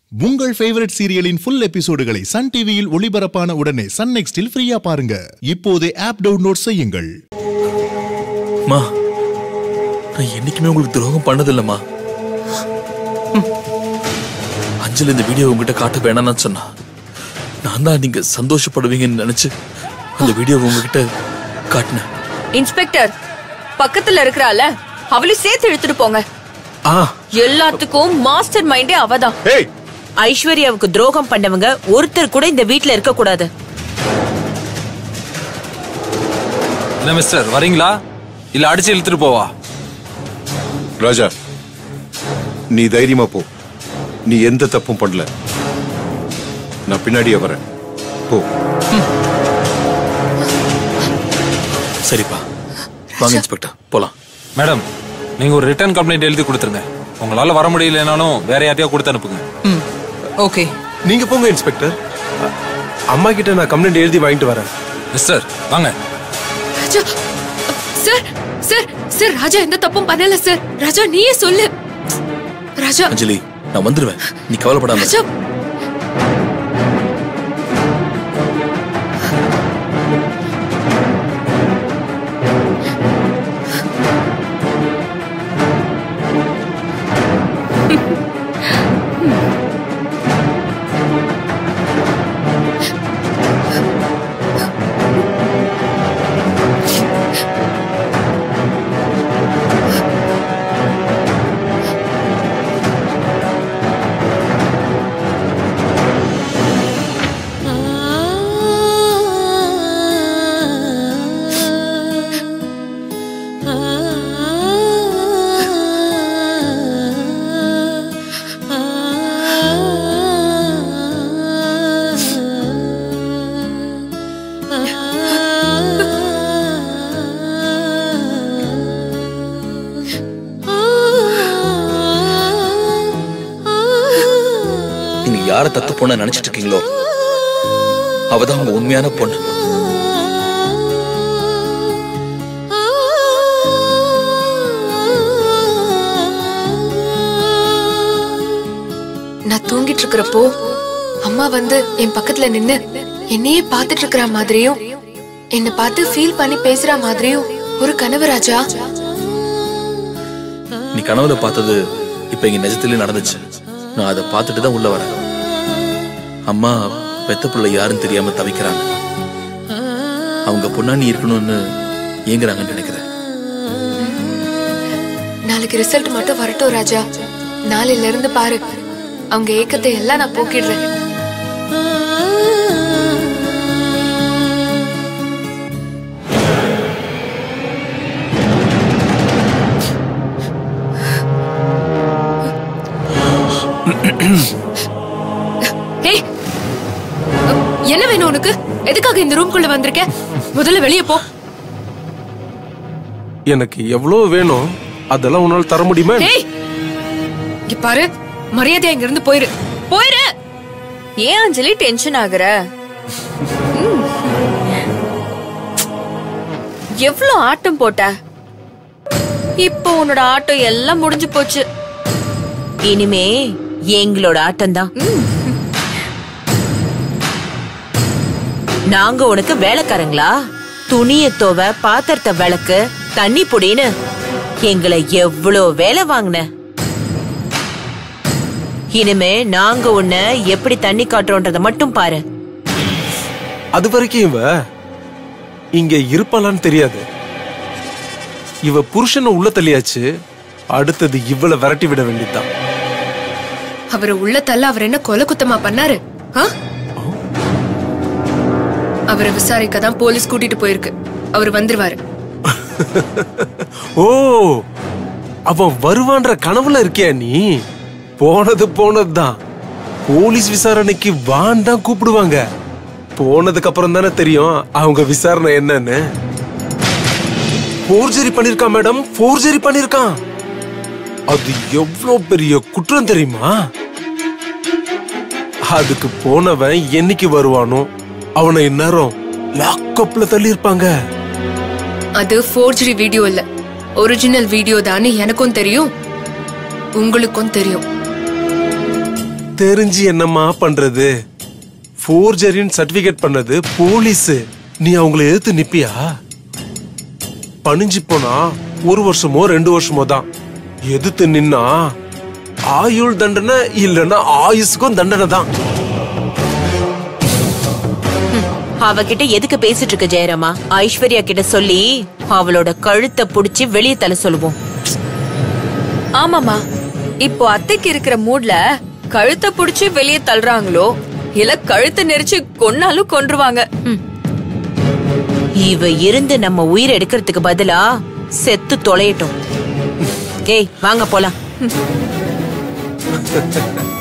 உங்கள் ஃபேவரட் சீரியலின் ஃபுல் எபிசோடுகளை சன் டிவியில் ஒளிபரப்பான உடனே சன் நெக்ஸ்டில் ஃப்ரீயா பாருங்க இப்போதே ஆப் டவுன்லோட் செய்யுங்கள் மா நான் என்னைக்குமே உங்களுக்கு துரோகம் பண்ணதில்லம்மா ம். அஞ்சலி இந்த வீடியோ உங்ககிட்ட காட்ட வேணாம்னு சொன்னா நான் தான் நீங்க சந்தோஷப்படுவீங்கன்னு நினைச்சு அந்த வீடியோ உங்ககிட்ட காட்டினேன் இன்ஸ்பெக்டர் பக்கத்துல இருக்கிறால அவளையும் சேர்த்து இழுத்துட்டு போங்க ஆ எல்லாத்துக்கும் மாஸ்டர் மைண்டே அவதான் ஏய் ஐஸ்வர்யாவுக்கு துரோகம் பண்ணவங்க ஒருத்தர் கூட இந்த வீட்ல இருக்க கூடாது என்ன மிஸ்டர் வரீங்களா இல்ல அடிச்சு இழுத்துட்டு போவா ராஜா நீ தைரியமா போ நீ எந்த தப்பும் பண்ணல நான் பின்னாடியே வரேன் போ சரிப்பா வாங்க இன்ஸ்பெக்டர் போலாம் மேடம் நீங்க ஒரு ரிட்டர்ன் கம்ப்ளைண்ட் எழுதி கொடுத்துருங்க உங்களால வர முடியலனாலும் வேற யார்ட்டையா கொடுத்து அனுப்புங்க ஓகே நீங்க போங்க இன்ஸ்பெக்டர் அ- அம்மா கிட்ட நான் கம்ப்ளைண்ட் எழுதி வாங்கிட்டு வரேன் மிஸ்டர் வாங்க Raja sir sir sir Raja எந்த தப்பும் பண்ணல சார் ராஜா நீயே சொல்லு ராஜா அஞ்சலி நான் வந்துருவேன் நீ கவலைப்படாம இரு. ராஜா நீங்க யார தத்து பொண்ண நினைச்சிட்டு இருக்கீங்களோ அவதான் உங்க உண்மையான பொண்ணு நான் தூங்கிட்டு இருக்கிறப்போ அம்மா வந்து என் பக்கத்துல நின்னு என்னையே பார்த்துட்டு இருக்கிற மாதிரியும் என்னை பார்த்து ஃபீல் பண்ணி பேசுற மாதிரியும் ஒரு கனவு ராஜா நீ கனவுல பார்த்தது இப்ப இங்க நிஜத்திலே நடந்துச்சு நான் அதை பார்த்துட்டு தான் உள்ள வரேன் அம்மா பெத்த பிள்ளை யாருன்னு தெரியாம தவிக்கிறாங்க அவங்க பொண்ணா நீ இருக்கணும்னு ஏங்குறாங்கன்னு நினைக்கிறேன் நாளைக்கு ரிசல்ட் மட்டும் வரட்டும் ராஜா நாளையில இருந்து பாரு அவங்க ஏக்கத்தை எல்லாம் நான் போக்கிடுறேன் ஏய், என்ன வேணும் உனக்கு எதுக்காக இந்த ரூம்குள்ள வந்திருக்க முதல்ல வெளியே போ எனக்கு எவ்வளவு வேணும் அதெல்லாம் உன்னால தர முடியுமா ஏய் இங்க பாரு மரியாதையா இங்க இருந்து போயிரு போயிரு ஏன் அஞ்சலி டென்ஷன் ஆகுற ம். எவ்ளோ ஆட்டம் போட்ட இப்போ உன்னோட ஆட்டம் எல்லாம் முடிஞ்சு போச்சு இனிமே எங்களோட ஆட்டம்தான் நாங்க உனக்கு வேலைக்காரங்களா துணிய தோவ பாத்திரத்தை விளக்கு தண்ணி புடின்னு எங்களை எவ்வளோ வேலை வாங்கின இனிமே நாங்க உன்னை எப்படி தண்ணி காட்டுறோன்றத மட்டும் பாரு அது வரைக்கும் இவ இங்க இருப்பாளான்னு தெரியாது இவ புருஷனை உள்ள தள்ளியாச்சு அடுத்தது இவளை விரட்டி விட வேண்டியதுதான் அவரை உள்ள தள்ள அவர் என்ன கொலை குத்தமா பண்ணாரு ஆ? அவரை விசாரிக்க தான் போலீஸ் கூட்டிட்டு போயிருக்கு அவர் வந்துருவாரு ஓ அவன் வருவான்ற கனவுல இருக்கியா நீ போனது போனதுதான் போலீஸ் விசாரணைக்கு வான் தான் கூப்பிடுவாங்க போனதுக்கு அப்புறம் தானே தெரியும் அவங்க விசாரணை என்னன்னு போர்ஜரி பண்ணிருக்கான் மேடம் போர்ஜரி பண்ணிருக்கான் அது எவ்வளவு பெரிய குற்றம் தெரியுமா அதுக்கு போனவன் என்னைக்கு வருவானோ அவனை இந்நேரம் லாக்அப்ல தள்ளி இருப்பாங்க அது ஃபோர்ஜரி வீடியோ இல்ல ஒரிஜினல் வீடியோ தானே எனக்கும் தெரியும் உங்களுக்கும் தெரியும் தெரிஞ்சு என்னம்மா பண்றது ஃபோர்ஜரின் சர்டிபிகேட் பண்ணது போலீஸ் நீ அவங்கள எதிர்த்து நிப்பியா பணிஞ்சு போனா ஒரு வருஷமோ ரெண்டு வருஷமோ தான் எதிர்த்து நின்னா ஆயுள் தண்டனை இல்லைன்னா ஆயுசுக்கும் தண்டனை தான் அவகிட்ட எதுக்கு பேசிட்டு இருக்க ஜெயராமா ஐஸ்வர்யா கிட்ட சொல்லி அவளோட கழுத்தை புடிச்சு வெளியே தலை சொல்லுவோம் ஆமாமா இப்போ அத்தைக்கு இருக்கிற மூட்ல கழுத்தை புடிச்சு வெளியே தள்ளுறாங்களோ இல்ல கழுத்தை நெரிச்சு கொன்னாலும் கொன்றுவாங்க இவ இருந்து நம்ம உயிர் எடுக்கிறதுக்கு பதிலா செத்து தொலையட்டும் ஏய் வாங்க போலாம்